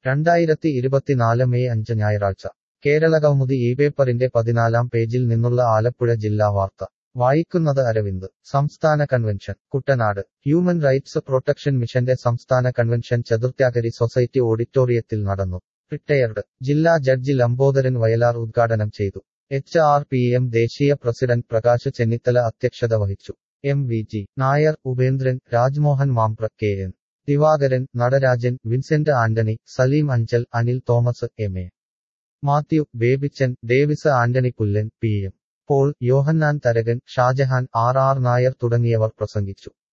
രണ്ടായിരത്തി ഇരുപത്തിനാല് മെയ് അഞ്ച് ഞായറാഴ്ച കേരളകൗമുദി ഈ പേപ്പറിന്റെ പതിനാലാം പേജിൽ നിന്നുള്ള ആലപ്പുഴ ജില്ലാ വാർത്ത വായിക്കുന്നത് അരവിന്ദ് സംസ്ഥാന convention Kuttanad human rights protection മിഷന്റെ സംസ്ഥാന കൺവെൻഷൻ ചതുർത്യാഗരി സൊസൈറ്റി ഓഡിറ്റോറിയത്തിൽ നടന്നു റിട്ടയർഡ് ജില്ലാ ജഡ്ജി ലംബോദരൻ വയലാർ ഉദ്ഘാടനം ചെയ്തു എച്ച് ആർ പി എം ദേശീയ പ്രസിഡന്റ് പ്രകാശ് ചെന്നിത്തല അധ്യക്ഷത വഹിച്ചു M V G Nair Upendran Rajmohan Mampra K N Divakaran Natarajan Vincent Antony Saleem Anchal Anil Thomas M A Mathew Babychan Davis Antony Pullan P M Paul Yohannan Tharakan Shajahan R R Nair തുടങ്ങിയവർ പ്രസംഗിച്ചു